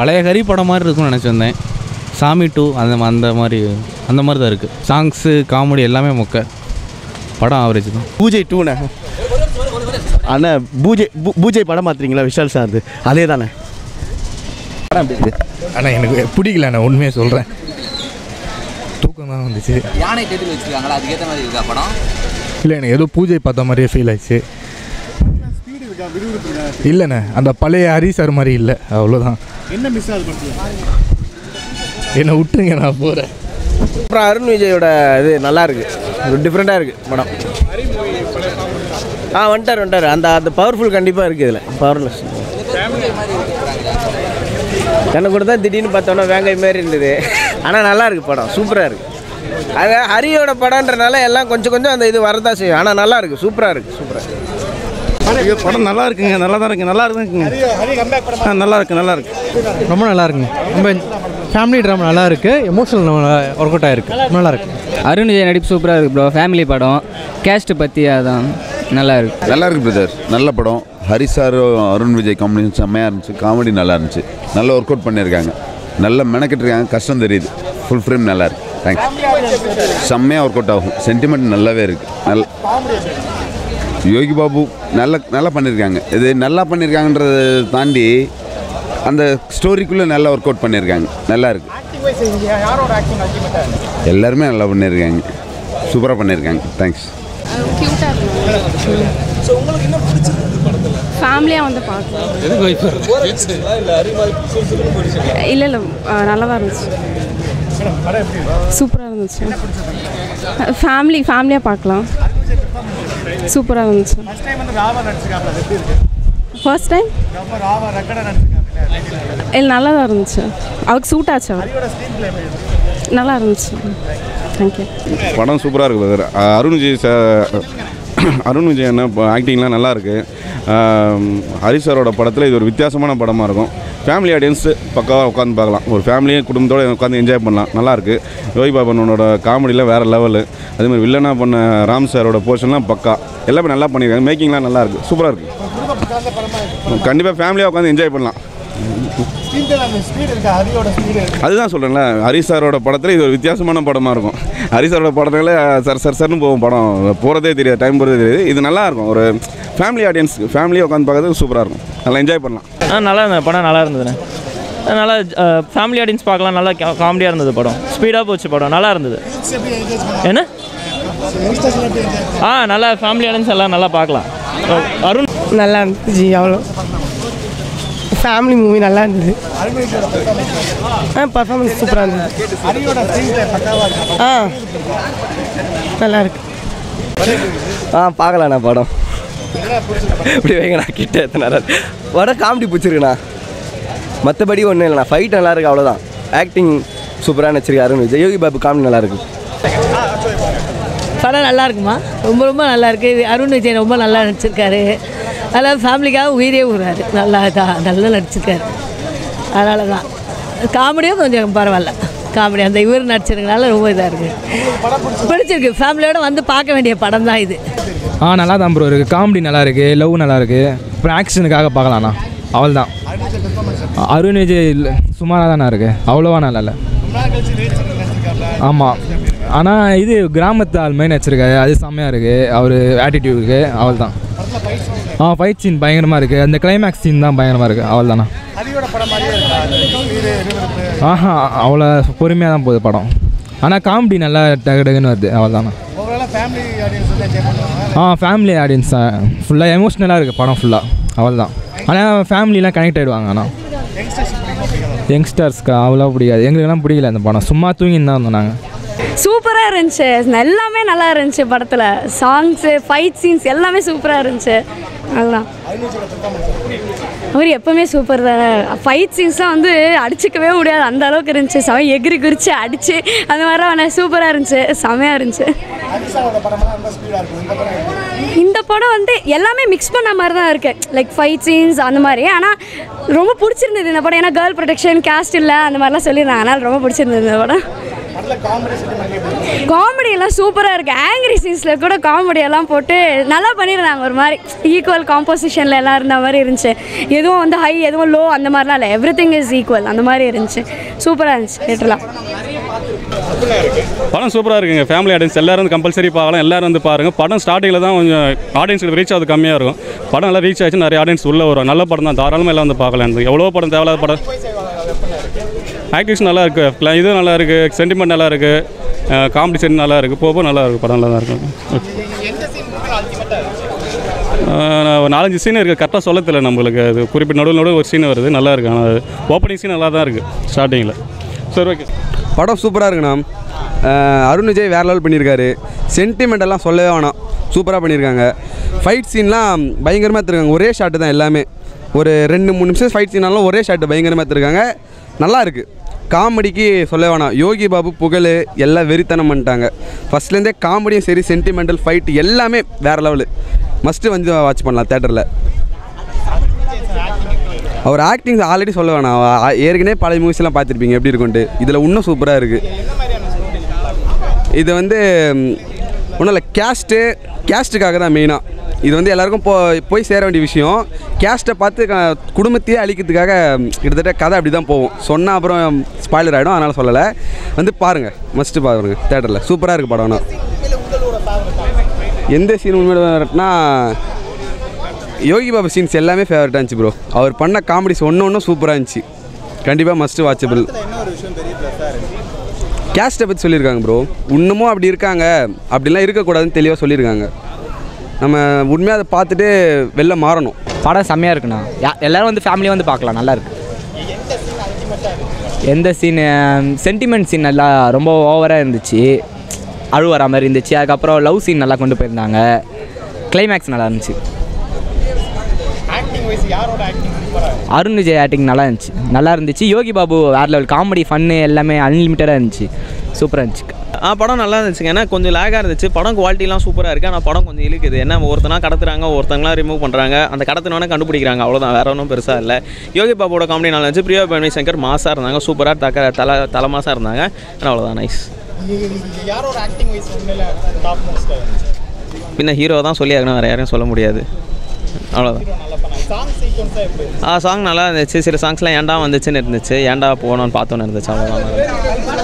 பழைய ஹரி படம் மாதிரி இருக்கும்னு நினச்சிருந்தேன் சாமி டூ அந்த அந்த மாதிரி அந்த மாதிரி தான் இருக்குது சாங்ஸு காமெடி எல்லாமே மொக்க படம் ஆவரேஜ் தான் பூஜை டூண்ணே அண்ணா பூஜை பூ- பூஜை படம் பார்த்துறீங்களா விஷால் சார்து அதே தானே படம் எப்படி இருக்கு ஆனால் எனக்கு பிடிக்கல நான் உண்மையாக சொல்கிறேன் தூக்கம் தான் வந்துச்சு யானை தேட்டர் வச்சிருக்காங்களா அதுக்கேற்ற மாதிரி இருக்கா படம் இல்லை எனக்கு ஏதோ பூஜை பார்த்த மாதிரியே ஃபீல் ஆயிடுச்சு இல்லைண்ணே அந்த பழைய ஹரி சார் மாதிரி இல்லை அவ்வளோதான் என்ன மிஸ் ஆகுது என்னை விட்டுருங்க நான் போகிறேன் அப்புறம் அருண் விஜயோட இது நல்லா இருக்கு டிஃப்ரெண்ட்டாக இருக்கு படம் ஆ வந்துட்டார் வந்துட்டார் அந்த அந்த பவர்ஃபுல் கண்டிப்பாக இருக்குது இதில் பவர்லெஸ் எனக்கு கூட தான் திடீர்னு பார்த்தோன்னா வேங்கை மாதிரி இருந்தது ஆனால் நல்லா இருக்கு படம் சூப்பராக இருக்கு அது ஹரியோட படம்ன்றனால எல்லாம் கொஞ்சம் கொஞ்சம் அந்த இது வரதான் செய்யும் ஆனால் நல்லா இருக்கு சூப்பராக இருக்கு சூப்பராக ஐயோ படம் நல்லா இருக்குங்க நல்லா தான் இருக்கு நல்லா இருக்குங்க ஆ, நல்லா இருக்கு நல்லா இருக்கு ரொம்ப நல்லா இருக்குங்க ரொம்ப ஃபேமிலி ட்ராமா நல்லா இருக்கு எமோஷனல் ஒர்க் அவுட் ஆயிருக்கு நல்லா இருக்கு அருண் விஜய் நடிப்பு சூப்பராக இருக்குது ப்ரோ ஃபேமிலி படம் கேஸ்ட்டு பற்றி அதான் நல்லா இருக்கு நல்லா இருக்கு பிரதர் நல்ல படம் ஹரி சார் அருண் விஜய் காம்பினேஷன் செம்மையாக இருந்துச்சு காமெடி நல்லா இருந்துச்சு நல்ல ஒர்க் அவுட் பண்ணியிருக்காங்க நல்ல மெனக்கிட்டு இருக்காங்க கஷ்டம் தெரியுது ஃபுல் ஃப்ரேம் நல்லா இருக்கு தேங்க்ஸ் செம்மையாக ஒர்க் அவுட் ஆகும் சென்டிமெண்ட் நல்லாவே இருக்கு நல்ல யோகி பாபு நல்ல நல்லா பண்ணியிருக்காங்க இது நல்லா பண்ணியிருக்காங்கன்றதை தாண்டி அந்த ஸ்டோரிக்குள்ளே நல்லா ஒர்க் அவுட் பண்ணியிருக்காங்க நல்லா இருக்கு எல்லாருமே நல்லா பண்ணியிருக்காங்க சூப்பராக பண்ணியிருக்காங்க தேங்க்ஸ் க்யூட்டாக ஃபேமிலியாக வந்து பார்க்கலாம் இல்லை இல்லை நல்லா தான் இருந்துச்சு சூப்பராக இருந்துச்சு ஃபேமிலி ஃபேமிலியாக பார்க்கலாம் சூப்பராக இருந்துச்சு ஃபர்ஸ்ட் டைம் இல்லை நல்லா தான் இருந்துச்சு அவருக்கு சூட் ஆச்சு அவர் நல்லா இருந்துச்சு தேங்க்யூ படம் சூப்பராக இருக்கு பிரதர் அருண் விஜய் சார் அருண் விஜய் என்ன ஆக்டிங்லாம் நல்லா இருக்கு ஆம், ஹரி சாரோட படத்தில் இது ஒரு வித்தியாசமான படமாக இருக்கும் ஃபேமிலி ஆடியன்ஸ் பக்காவாக உட்காந்து பார்க்கலாம் ஒரு ஃபேமிலியே குடும்பத்தோடு உட்காந்து என்ஜாய் பண்ணலாம் நல்லா இருக்கு யோகி பாபனோட காமெடியில் வேறு லெவலு அதே மாதிரி வில்லனாக பண்ண ராம் சாரோட போர்ஷன்லாம் பக்கா எல்லாமே நல்லா பண்ணியிருக்காங்க மேக்கிங்லாம் நல்லா இருக்கு சூப்பராக இருக்கு கண்டிப்பாக ஃபேமிலியாக உட்காந்து என்ஜாய் பண்ணலாம் அதுதான் சொல்கிறேன்ல ஹரி சாரோட படத்தில் இது ஒரு வித்தியாசமான படமாக இருக்கும் ஹரி சாரோட படத்தில் சர் சர் சர்னு போகும் படம் போகிறதே தெரியாது டைம் போகிறதே தெரியாது இது நல்லா இருக்கும் ஒரு ஃபேமிலி ஆடியன்ஸ் ஃபேமிலியாக உட்காந்து பார்க்கறது சூப்பராக இருக்கும் நல்லா என்ஜாய் பண்ணலாம் ஆ நல்லா இருந்தது படம் நல்லா இருந்ததுண்ணே ஆ, நல்லா ஃபேமிலி ஆடியன்ஸ் பார்க்கலாம் நல்லா காமெடியாக இருந்தது படம் ஸ்பீடாக போச்சு படம் நல்லா இருந்தது என்ன ஆ நல்லா ஃபேமிலி ஆடியன்ஸ் எல்லாம் நல்லா பார்க்கலாம் அருண் நல்லா இருந்துச்சு அவ்வளோ ஃபேமிலி மூவி நல்லா இருந்தது ஆ பர்ஃபார்மன்ஸ் சூப்பராக இருந்தது ஆ நல்லா இருக்கு ஆ பார்க்கலாண்ணா படம் இப்படி வைங்கண்ணா கிட்ட எத்தனை படம் காமெடி பிடிச்சிருக்குண்ணா மற்றபடி ஒன்றும் இல்லைண்ணா ஃபைட் நல்லா இருக்கு அவ்வளோதான் ஆக்டிங் சூப்பராக நடிச்சிருக்கு அருண் விஜய் யோகி பாபு காமெடி நல்லா இருக்கு படம் நல்லா இருக்குமா ரொம்ப ரொம்ப நல்லா இருக்கு இது அருண் விஜய் ரொம்ப நல்லா நடிச்சிருக்காரு அதனால் ஃபேமிலிக்காக உயிரே விடுறாரு நல்லா தான் நல்லா நடிச்சிருக்காரு அதனால தான் காமெடியும் கொஞ்சம் பரவாயில்ல காமெடி அந்த இவர் நடிச்சிருக்கனால ரொம்ப இதாக இருக்குது பிடிச்சிருக்கு ஃபேமிலியோட வந்து பார்க்க வேண்டிய படம் தான் இது ஆ நல்லா தான் ப்ரோ இருக்குது காமெடி நல்லா இருக்குது லவ் நல்லா இருக்குது அப்புறம் ஆக்ஷனுக்காக பார்க்கலாண்ணா அவள் தான் அருண் விஜய் இல்லை சுமாராக தானே இருக்குது அவ்வளோவா நல்லா இல்லை ஆமாம் ஆனால் இது கிராமத்து ஆள் மாதிரி நடிச்சிருக்காரு அது செம்மையாக இருக்குது அவர் ஆட்டிடியூடுக்கு அவள் தான் ஆ ஃபைட் சீன் பயங்கரமாக இருக்குது அந்த கிளைமேக்ஸ் சீன் தான் பயங்கரமாக இருக்குது அவள் தானே ஆஹா அவ்வளோ பொறுமையாக தான் போகுது படம் ஆனால் காமெடி நல்லா டகு டகுன்னு வருது அவள் தானே ஆ ஃபேமிலி ஆடியன்ஸ் ஃபுல்லாக எமோஷ்னலாக இருக்குது படம் ஃபுல்லாக அவள் தான் ஆனால் ஃபேமிலிலாம் கனெக்ட் ஆகிடுவாங்க ஆனால் யங்ஸ்டர்ஸ்க்கு அவ்வளோ பிடிக்காது எங்களுக்கெல்லாம் பிடிக்கல அந்த படம் சும்மா தூங்கின்னு தான் இருந்தோம் நாங்கள் சூப்பராக இருந்துச்சு எல்லாமே நல்லா இருந்துச்சு படத்தில் சாங்ஸு ஃபைட் சீன்ஸ் எல்லாமே சூப்பராக இருந்துச்சு அதுதான் அவர் எப்பவுமே சூப்பர் தானே ஃபைட் சீன்ஸ்லாம் வந்து அடிச்சுக்கவே முடியாது அந்த அளவுக்கு இருந்துச்சு செம எகிரி குறிச்சு அடிச்சு அந்த மாதிரிலாம் அவனை சூப்பராக இருந்துச்சு செமையாக இருந்துச்சு இந்த படம் வந்து எல்லாமே மிக்ஸ் பண்ண மாதிரி தான் இருக்கு லைக் ஃபைட் சீன்ஸ் அந்த மாதிரி ஆனால் ரொம்ப பிடிச்சிருந்தது இந்த படம் ஏன்னா கேர்ள் ப்ரொடெக்ஷன் கேஸ்ட் இல்லை அந்த மாதிரிலாம் சொல்லியிருந்தாங்க அதனால் ரொம்ப பிடிச்சிருந்தது இந்த படம் காமெடி எல்லாம் சூப்பராக இருக்குது ஆங்கிரி சீன்ஸில் கூட காமெடி எல்லாம் போட்டு நல்லா பண்ணியிருந்தாங்க ஒரு மாதிரி ஈக்குவல் காம்போசிஷனில் எல்லாம் இருந்த மாதிரி இருந்துச்சு எதுவும் வந்து ஹை எதுவும் லோ அந்த மாதிரிலாம் இல்லை எவ்ரி திங் இஸ் ஈக்குவல் அந்த மாதிரி இருந்துச்சு சூப்பராக இருந்துச்சு தேட்டர்லாம் படம் சூப்பராக இருக்குங்க ஃபேமிலி ஆடியன்ஸ் எல்லாரும் வந்து கம்பல்சரி பார்க்கலாம் எல்லாரும் வந்து பாருங்கள் படம் ஸ்டார்டிங்கில் தான் கொஞ்சம் ஆடியன்ஸுக்கு ரீச் ஆகுது கம்மியாக இருக்கும் படம் நல்லா ரீச் ஆச்சு நிறைய ஆடியன்ஸ் உள்ளே வரும் நல்ல படம் தான் தாராளமாக எல்லாம் வந்து பார்க்கலாம் எனக்கு எவ்வளோ படம் தேவையில்லாத படம் ஆக்டிங்ஸ் நல்லா இருக்குது Pla- இது நல்லா இருக்குது சென்டிமெண்ட் நல்லா இருக்குது காமெடி சென் நல்லா இருக்குது போக போக நல்லா இருக்குது படம் நல்லா தான் இருக்கும் ஆஹ் ஒரு நாலஞ்சு சீன் இருக்குது கரெக்டாக சொல்ல தெரியல நம்மளுக்கு அது குறிப்பிட்ட நடுவில் நடுவில் ஒரு சீன் வருது நல்லா இருக்கு ஆனால் ஓப்பனிங் சீன் நல்லா தான் இருக்குது ஸ்டார்டிங்கில் சரி ஓகே படம் சூப்பராக இருக்குண்ணா அஹ் அருண் விஜய் வேறு லெவல் பண்ணியிருக்காரு சென்டிமெண்ட் எல்லாம் சொல்லவே வேணாம் சூப்பராக பண்ணியிருக்காங்க ஃபைட் சீன்லாம் பயங்கரமாக எடுத்துருக்காங்க ஒரே ஷாட்டு தான் எல்லாமே ஒரு ரெண்டு மூணு நிமிஷம் ஃபைட் சீனாலும் ஒரே ஷாட்டு பயங்கரமாக எடுத்துருக்காங்க நல்லா இருக்குது காமெடிக்கு சொல்ல வேணாம் யோகி பாபு புகழ் எல்லாம் வெறித்தனம் பண்ணிட்டாங்க ஃபஸ்ட்லேருந்தே காமெடியும் சரி சென்டிமெண்டல் ஃபைட் எல்லாமே வேறு லெவலு மஸ்ட்டு வந்து வாட்ச் பண்ணலாம் தேட்டரில் அவர் ஆக்டிங் ஆல்ரெடி சொல்ல வேணாம் அவ- ஆ- ஏற்கனவே பழைய மூவிஸ்லாம் பார்த்துருப்பீங்க எப்படி இருக்குன்ட்டு இதில் இன்னும் சூப்பராக இருக்குது இது வந்து ஒன்றும் இல்லை கேஸ்ட்டு கேஸ்ட்டுக்காக தான் மெயினாக இது வந்து எல்லாருக்கும் போ போய் சேர வேண்டிய விஷயம் கேஸ்ட்டை பார்த்து க- குடும்பத்தையே அழிக்கிறதுக்காக ம், கிட்டத்தட்ட கதை அப்படி தான் போகும் சொன்னால் அப்புறம் ஸ்பாய்லர் ஆகிடும் அதனால் சொல்லலை வந்து பாருங்கள் மஸ்ட்டு பாருங்க தேட்டரில் சூப்பராக இருக்குது படம் ஆனால் எந்த சீன் உண்மையினா யோகி பாபு சீன்ஸ் எல்லாமே ஃபேவரட்டாக இருந்துச்சு ப்ரோ அவர் பண்ண காமெடிஸ் ஒன்று ஒன்றும் சூப்பராக இருந்துச்சு கண்டிப்பாக மஸ்ட்டு வாட்சபிள் கேஸ்ட்டை பற்றி சொல்லியிருக்காங்க ப்ரோ இன்னமும் அப்படி இருக்காங்க அப்படிலாம் இருக்கக்கூடாதுன்னு தெளிவாக சொல்லியிருக்காங்க நம்ம உண்மையாக அதை பார்த்துட்டு வெளில மாறணும் படம் செம்மையாக இருக்குண்ணா யா- எல்லாரும் வந்து ஃபேமிலியாக வந்து பார்க்கலாம் நல்லா இருக்கு எந்த சீனு சென்டிமெண்ட் சீன் நல்லா ரொம்ப ஓவராக இருந்துச்சு அழு வரா மாதிரி இருந்துச்சு அதுக்கப்புறம் லவ் சீன் நல்லா கொண்டு போயிருந்தாங்க கிளைமேக்ஸ் நல்லா இருந்துச்சு அருண் விஜய் ஆக்டிங் நல்லா இருந்துச்சு நல்லா இருந்துச்சு யோகி பாபு வேறு லெவல் காமெடி ஃபன்னு எல்லாமே அன்லிமிட்டடாக இருந்துச்சு சூப்பராக இருந்துச்சு ஆ படம் நல்லா இருந்துச்சுங்க ஏன்னா கொஞ்சம் லேகாக இருந்துச்சு படம் குவாலிட்டிலாம் சூப்பராக இருக்குது ஆனால் படம் கொஞ்சம் இழுக்குது என்ன ஒருத்தனா கடத்துறாங்க ஒருத்தங்களாம் ரிமூவ் பண்ணுறாங்க அந்த கடத்தினவனே கண்டுபிடிக்கிறாங்க அவ்வளோதான் வேற ஒன்றும் பெருசாக இல்லை யோகி பாபுவோட காமெடி நல்லா இருந்துச்சு பிரியா பரணி சங்கர் மாசாக இருந்தாங்க சூப்பராக தக்க தலை தலை மாசாக இருந்தாங்க ஆனால் அவ்வளோதான் நைஸ் யாரோட ஆக்டிங் வைஸ் உண்மையில டாப் மோஸ்ட்டாக இருந்துச்சு பின்ன ஹீரோ தான் சொல்லி ஆகணும் வேறு யாரையும் சொல்ல முடியாது அவ்வளோதான் நல்லா பண்ணாங்க சாங் சீக்வன்ஸாக எப்படி இருந்துச்சு? ஆ சாங் நல்லா இருந்துச்சு சில சாங்ஸ்லாம் ஏன்டா வந்துச்சுன்னு இருந்துச்சு ஏன்டா போகணும்னு பார்த்தோன்னு இருந்துச்சு அவ்வளோதான்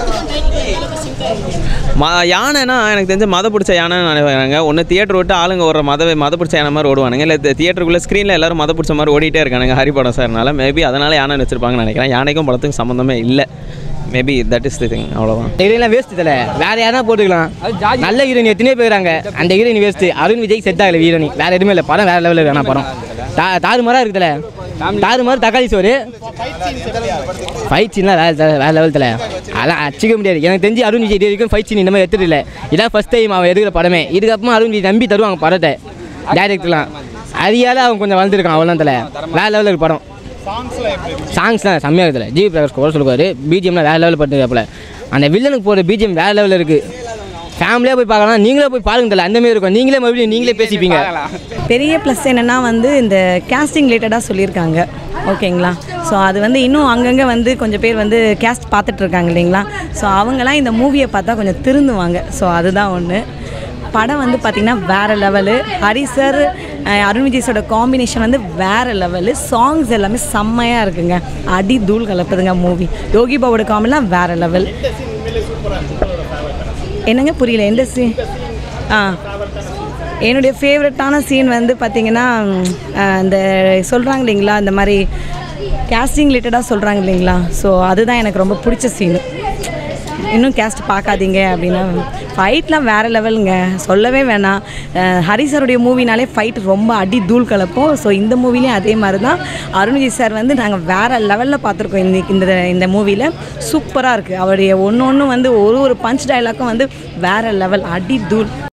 ம யானைனா எனக்கு தெரிஞ்ச மத பிடிச்ச யானைன்னு நினைக்கிறாங்க ஒன்று தியேட்டர் விட்டு ஆளுங்க ஒரு மத மத பிடிச்ச யானை மாதிரி ஓடுவானுங்க இல்லை தியேட்டருக்குள்ளே ஸ்க்ரீனில் எல்லாரும் மத பிடிச்ச மாதிரி ஓடிட்டே இருக்கானுங்க ஹரி படம் சார்னால மேபி அதனால் யானை வச்சிருப்பாங்கன்னு நினைக்கிறேன் யானைக்கும் படத்துக்கும் சம்மந்தமே இல்லை maybe that is the thing அவ்வளோதான் ஹீரோயின்லாம் வேஸ்ட் இதில் வேற யாரா போட்டுக்கலாம் நல்ல ஹீரோயின் எத்தனையோ போயிறாங்க அந்த heroine waste Arun Vijay set ஆகல ஹீரோயின் வேற எதுவுமே இல்லை படம் வேற லெவலில் இருக்கு ஆனால் படம் தா தாறுமாறாக இருக்குதுல தாறுமாறு தக்காளி சோறு ஃபைட் சீன்லாம் வேற த- வேற லெவல் தலை அதெல்லாம் அச்சிக்க முடியாது எனக்கு தெரிஞ்சு அருண் விஜய் இது வரைக்கும் ஃபைட் சீன் இந்த மாதிரி எடுத்துட்டு இல்லை இதான் ஃபர்ஸ்ட் டைம் அவன் எடுக்கிற படமே இதுக்கப்புறமா அருண் விஜய் நம்பி தருவாங்க படத்தை டேரக்டர்லாம் அரியால அவன் கொஞ்சம் வளர்ந்துருக்கான் அவ்வளோதான் தலை வேற லெவலில் இருக்கு படம் சாங்ஸ்லாம் எப்படி இருந்துச்சு? சாங்ஸ்லாம் செம்மையாக இருக்குதுல ஜி பிரகாஷ் கூட சொல்லுவார் பிஜிஎம்லாம் வேறு லெவலில் பண்ணிருக்காப்புல அந்த வில்லனுக்கு போகிற பிஜிஎம் வேறு லெவலில் இருக்குது ஃபேமிலியாக போய் பார்க்கலாம் நீங்களே போய் பாருங்க தல அந்த மாதிரி இருக்கும் நீங்களே மறுபடியும் நீங்களே பேசிப்பீங்க பெரிய ப்ளஸ் என்னென்னா வந்து இந்த கேஸ்டிங் ரிலேட்டடாக சொல்லியிருக்காங்க ஓகேங்களா ஸோ அது வந்து இன்னும் அங்கங்கே வந்து கொஞ்சம் பேர் வந்து கேஸ்ட் பார்த்துட்டு இருக்காங்க இல்லைங்களா ஸோ அவங்கெல்லாம் இந்த மூவியை பார்த்தா கொஞ்சம் திருந்துவாங்க ஸோ அதுதான் ஒன்று படம் வந்து பார்த்திங்கன்னா வேறு லெவலு ஹரி சார் அஹ், அருண் விஜய்ஸோட காம்பினேஷன் வந்து வேறு லெவலு சாங்ஸ் எல்லாமே செம்மையாக இருக்குங்க அடி தூள் கலப்புதுங்க மூவி யோகி பாபோட காமெடிலாம் வேறு லெவல் என்னங்க புரியல எந்த சீன் ஆ என்னுடைய ஃபேவரட்டான சீன் வந்து பார்த்தீங்கன்னா ம், அஹ், இந்த சொல்கிறாங்க இல்லைங்களா இந்த மாதிரி கேஸ்டிங் ரிலேட்டடாக சொல்கிறாங்க இல்லைங்களா ஸோ அதுதான் எனக்கு ரொம்ப பிடிச்ச சீனு இன்னும் கேஸ்ட் பார்க்காதீங்க அப்படின்னா ஃபைட்லாம் வேறு லெவலுங்க சொல்லவே வேணாம் அஹ், ஹரி சாருடைய மூவினாலே ஃபைட் ரொம்ப அடி தூள் கலப்போம் ஸோ இந்த மூவிலையும் அதே மாதிரி தான் அருண்விஜய் சார் வந்து நாங்கள் வேறு லெவலில் பார்த்துருக்கோம் இந்த இந்த இந்த மூவியில் சூப்பராக இருக்குது அவருடைய ஒன்று ஒன்று வந்து ஒரு ஒரு பஞ்ச் டயலாக்கும் வந்து வேறு லெவல் அடி தூள்